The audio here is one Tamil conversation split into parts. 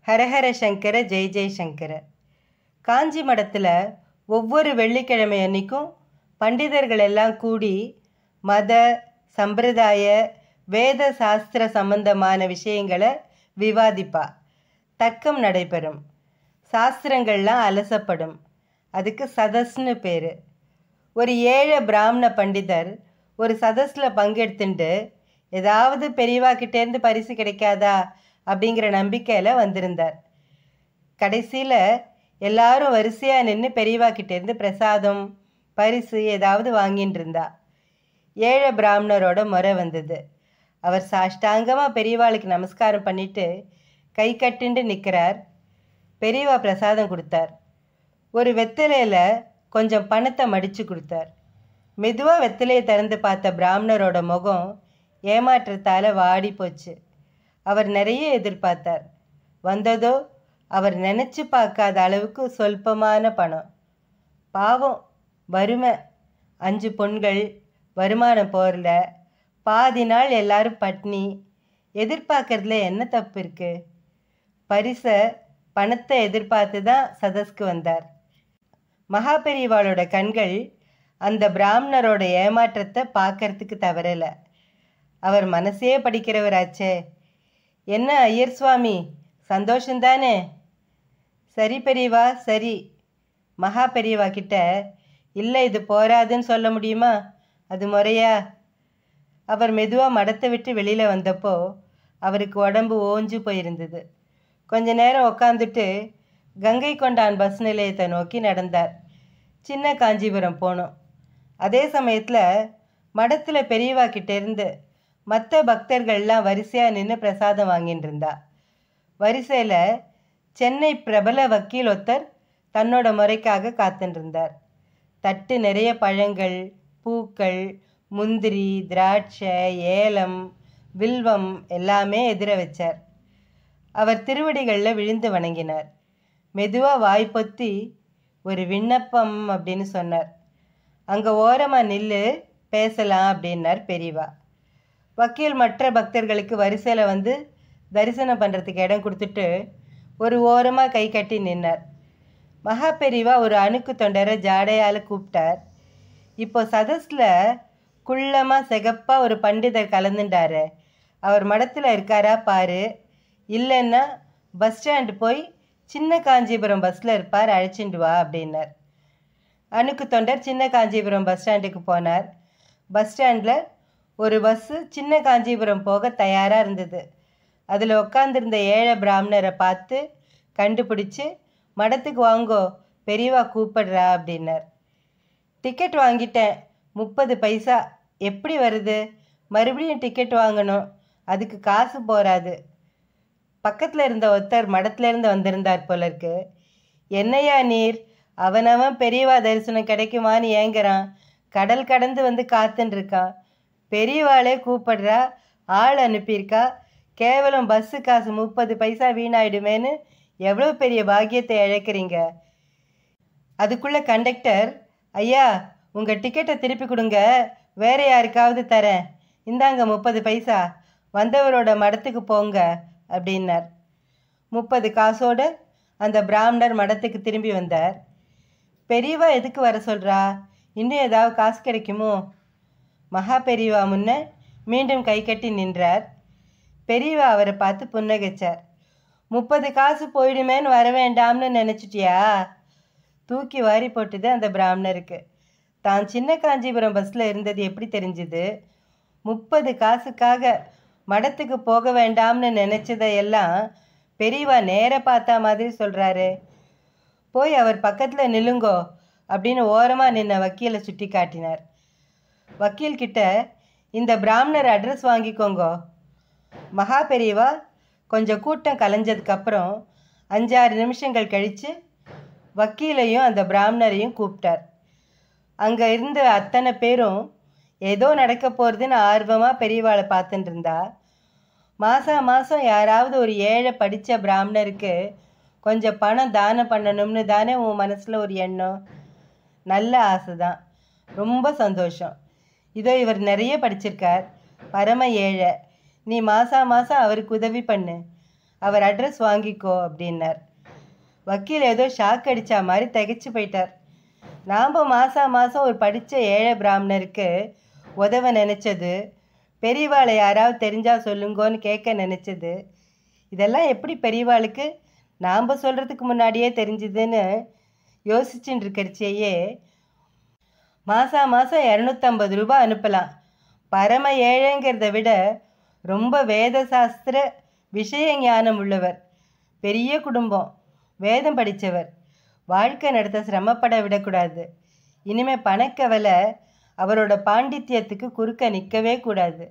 ஹரஹர சங்கர ஜெய் ஜெய் சங்கர காஞ்சி மடத்தில் ஒவ்வொரு வெள்ளிக்கிழமை அன்னைக்கும் பண்டிதர்கள் எல்லாம் கூடி மத சம்பிரதாய வேத சாஸ்திர சம்பந்தமான விஷயங்களை விவாதிப்பா தர்க்கம் நடைபெறும் சாஸ்திரங்கள்லாம் அலசப்படும் அதுக்கு சதஸ்னு பேர் ஒரு ஏழை பிராமண பண்டிதர் ஒரு சதஸில் பங்கெடுத்துட்டு ஏதாவது பெரியவா கிட்டேருந்து பரிசு கிடைக்காதா அப்படிங்கிற நம்பிக்கையில் வந்திருந்தார் கடைசியில் எல்லாரும் வரிசையாக நின்று பெரியவா கிட்டேருந்து பிரசாதம் பரிசு ஏதாவது வாங்கின்னு இருந்தா ஏழை பிராமணரோட முறை வந்தது அவர் சாஷ்டாங்கமாக பெரியவாளுக்கு நமஸ்காரம் பண்ணிட்டு கை கட்டிண்டு நிற்கிறார் பெரியவா பிரசாதம் கொடுத்தார் ஒரு வெத்தலையில் கொஞ்சம் பணத்தை மடித்து கொடுத்தார் மெதுவாக வெத்தலையை திறந்து பார்த்த பிராமணரோட முகம் ஏமாற்றத்தால் வாடி போச்சு அவர் நிறைய எதிர்பார்த்தார் வந்ததோ அவர் நினச்சி பார்க்காத அளவுக்கு சொல்பமான பணம் பாவம் வறுமை அஞ்சு பொண்கள் வருமானம் போரல பாதி நாள் எல்லாரும் பட்னி எதிர்பார்க்கறதுல என்ன தப்பு இருக்கு பரிசை பணத்தை எதிர்பார்த்து தான் சதஸ்க்கு வந்தார் மகாபெரிவாளோட கண்கள் அந்த பிராமணரோட ஏமாற்றத்தை பார்க்கறதுக்கு தவறலை அவர் மனசே படிக்கிறவராச்சே என்ன ஐயர் சுவாமி சந்தோஷந்தானே சரி பெரியவா சரி மகா பெரியவா கிட்ட இல்லை இது போராதுன்னு சொல்ல முடியுமா அது முறையா அவர் மெதுவாக மடத்தை விட்டு வெளியில் வந்தப்போ அவருக்கு உடம்பு ஓஞ்சு போயிருந்தது கொஞ்ச நேரம் உக்காந்துட்டு கங்கை கொண்டான் பஸ் நிலையத்தை நோக்கி நடந்தார் சின்ன காஞ்சிபுரம் போனோம் அதே சமயத்தில் மடத்தில் பெரியவா கிட்டேருந்து மற்ற பக்தர்கள்லாம் வரிசையாக நின்று பிரசாதம் வாங்கிட்டு இருந்தா வரிசையில் சென்னை பிரபல வக்கீல் ஒருத்தர் தன்னோட முறைக்காக காத்துட்டு இருந்தார் தட்டு நிறைய பழங்கள் பூக்கள் முந்திரி திராட்சை ஏலம் வில்வம் எல்லாமே எதிர வச்சார் அவர் திருவடிகளில் விழுந்து வணங்கினார் மெதுவாக வாய் பொத்தி ஒரு விண்ணப்பம் அப்படின்னு சொன்னார் அங்கே ஓரமாக நில்லு பேசலாம் அப்படின்னார் பெரியவா வக்கீல் மற்ற பக்தர்களுக்கு வரிசையில் வந்து தரிசனம் பண்ணுறதுக்கு இடம் கொடுத்துட்டு ஒரு ஓரமாக கை கட்டி நின்னார் மகா பெரியவா ஒரு அணுக்கு தொண்டரை ஜாடையால் கூப்பிட்டார் இப்போ சதஸில் குள்ளமாக சிகப்பாக ஒரு பண்டிதர் கலந்துட்டாரு அவர் மடத்தில் இருக்காரா பாரு இல்லைன்னா பஸ் ஸ்டாண்டு போய் சின்ன காஞ்சிபுரம் பஸ்ஸில் இருப்பார் அழைச்சிட்டு வா அப்படின்னார் அணுக்கு தொண்டர் சின்ன காஞ்சிபுரம் பஸ் ஸ்டாண்டுக்கு போனார் பஸ் ஸ்டாண்டில் ஒரு பஸ்ஸு சின்ன காஞ்சிபுரம் போக தயாராக இருந்தது அதில் உட்காந்துருந்த ஏழை பிராமணரை பார்த்து கண்டுபிடிச்சி மடத்துக்கு வாங்கோ பெரியவா கூப்பிடுறா அப்படின்னார் டிக்கெட் வாங்கிட்டேன் முப்பது பைசா எப்படி வருது மறுபடியும் டிக்கெட் வாங்கணும் அதுக்கு காசு போராது பக்கத்தில் இருந்த ஒருத்தர் மடத்துலேருந்து வந்திருந்தார் போல இருக்கு என்னையா நீர் அவனவன் பெரியவா தரிசனம் கிடைக்குமான்னு ஏங்குறான் கடல் கடந்து வந்து காத்துன்னு இருக்கான் பெரியவாளே கூப்பிடுறா ஆள் அனுப்பியிருக்கா கேவலம் பஸ்ஸு காசு முப்பது பைசா வீணாயிடுமேன்னு எவ்வளோ பெரிய பாக்கியத்தை இழக்கிறீங்க அதுக்குள்ள கண்டக்டர் ஐயா உங்கள் டிக்கெட்டை திருப்பி கொடுங்க வேற யாருக்காவது தரேன் இந்தாங்க முப்பது பைசா வந்தவரோட மடத்துக்கு போங்க அப்படின்னார் முப்பது காசோட அந்த பிராமணர் மடத்துக்கு திரும்பி வந்தார் பெரியவா எதுக்கு வர சொல்கிறா இன்னும் ஏதாவது காசு கிடைக்குமோ மகா பெரியவா முன்ன மீண்டும் கை கட்டி நின்றார் பெரியவா அவரை பார்த்து புன்னகைச்சார் முப்பது காசு போயிடுமேன்னு வர வேண்டாம்னு நினச்சிட்டியா தூக்கி வாரி போட்டுது அந்த பிராமணருக்கு தான் சின்ன காஞ்சிபுரம் பஸ்ஸில் இருந்தது எப்படி தெரிஞ்சுது முப்பது காசுக்காக மடத்துக்கு போக வேண்டாம்னு நினச்சதையெல்லாம் பெரியவா நேர பார்த்தா மாதிரி சொல்கிறாரு போய் அவர் பக்கத்தில் நில்லுங்கோ அப்படின்னு ஓரமாக நின்ன வக்கீலை சுட்டி காட்டினார் வக்கீல் கிட்ட இந்த பிராமணர் அட்ரஸ் வாங்கிக்கோங்கோ மகா பெரியவா கொஞ்சம் கூட்டம் கலைஞ்சதுக்கப்புறம் அஞ்சாறு நிமிஷங்கள் கழித்து வக்கீலையும் அந்த பிராமணரையும் கூப்பிட்டார் அங்கே இருந்த அத்தனை பேரும் ஏதோ நடக்க போகிறதுன்னு ஆர்வமாக பெரியவாளை பார்த்துட்டு இருந்தா மாதம் மாதம் யாராவது ஒரு ஏழை படித்த பிராமணருக்கு கொஞ்சம் பணம் தானம் பண்ணணும்னு தானே உன் மனசில் ஒரு எண்ணம் நல்ல ஆசை தான் ரொம்ப சந்தோஷம் இதோ இவர் நிறைய படிச்சிருக்கார் பரம ஏழை நீ மாதம் மாதம் அவருக்கு உதவி பண்ணு அவர் அட்ரஸ் வாங்கிக்கோ அப்படின்னார் வக்கீல் ஏதோ ஷாக் அடிச்சா மாதிரி திகைச்சு போயிட்டார் நாம் மாதம் மாதம் ஒரு படித்த ஏழை பிராமணருக்கு உதவ நினச்சது பெரியவாளை யாராவது தெரிஞ்சா சொல்லுங்கோன்னு கேட்க நினச்சது இதெல்லாம் எப்படி பெரியவாளுக்கு நாம் சொல்கிறதுக்கு முன்னாடியே தெரிஞ்சுதுன்னு யோசிச்சுட்டு இருக்கிறச்சேயே மாதம் மாதம் இரநூத்தம்பது ரூபாய் அனுப்பலாம் பரம ஏழைங்கிறத விட ரொம்ப வேத சாஸ்திர விஷய ஞானம் உள்ளவர் பெரிய குடும்பம் வேதம் படித்தவர் வாழ்க்கை நடத்த சிரமப்பட விடக்கூடாது இனிமே பணக்கவலை அவரோட பாண்டித்யத்துக்கு குறுக்க நிற்கவே கூடாது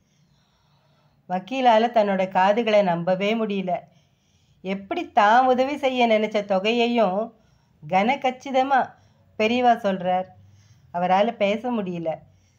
வக்கீலால் தன்னோட காதுகளை நம்பவே முடியல எப்படி தான் உதவி செய்ய நினச்ச தொகையையும் கன கச்சிதமாக பெரியவா சொல்கிறார் அவரால் பேச முடியல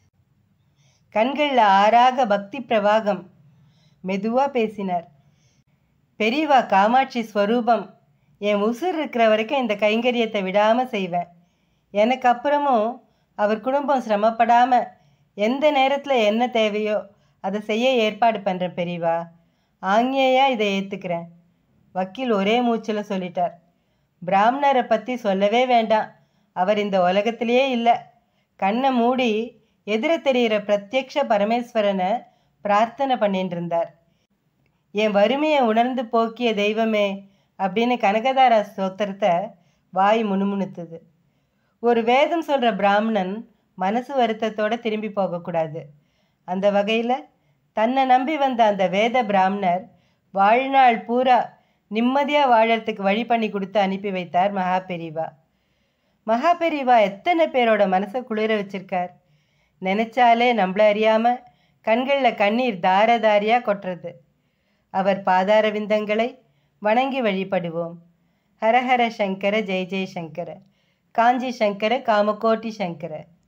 கண்களில் ஆறாக பக்தி பிரவாகம் மெதுவாக பேசினார் பெரியவா காமாட்சி ஸ்வரூபம் என் உசுர் இருக்கிற வரைக்கும் இந்த கைங்கரியத்தை விடாமல் செய்வேன் எனக்கு அப்புறமும் அவர் குடும்பம் சிரமப்படாமல் எந்த நேரத்தில் என்ன தேவையோ அதை செய்ய ஏற்பாடு பண்ணுறேன் பெரியவா ஆங்ஞையா இதை ஏற்றுக்கிறேன் வக்கீல் ஒரே மூச்சில் சொல்லிட்டார் பிராமணரை பற்றி சொல்லவே வேண்டாம் அவர் இந்த உலகத்திலேயே இல்லை கண்ணை மூடி எதிர தெரிகிற பிரத்யக்ஷ பரமேஸ்வரனை பிரார்த்தனை பண்ணிட்டு இருந்தார் என் வறுமையை உணர்ந்து போக்கிய தெய்வமே அப்படின்னு கனகதாரா ஸ்தோத்திரத்தை வாய் முணுமுணுத்துது ஒரு வேதம் சொல்கிற பிராமணன் மனசு வருத்தத்தோட திரும்பி போகக்கூடாது அந்த வகையில் தன்னை நம்பி வந்த அந்த வேத பிராமணர் வாழ்நாள் பூரா நிம்மதியாக வாழறதுக்கு வழி பண்ணி கொடுத்து அனுப்பி வைத்தார் மகாபெரிவா மகாபெரிவா எத்தனை பேரோட மனசை குளிர வச்சிருக்கார் நினைச்சாலே நம்மள அறியாம கண்களில் கண்ணீர் தார தாரியாக கொட்டுறது அவர் பாதார விந்தங்களை வணங்கி வழிபடுவோம் ஹரஹர சங்கர ஜெய ஜெய சங்கர காஞ்சி சங்கர காமகோட்டி சங்கர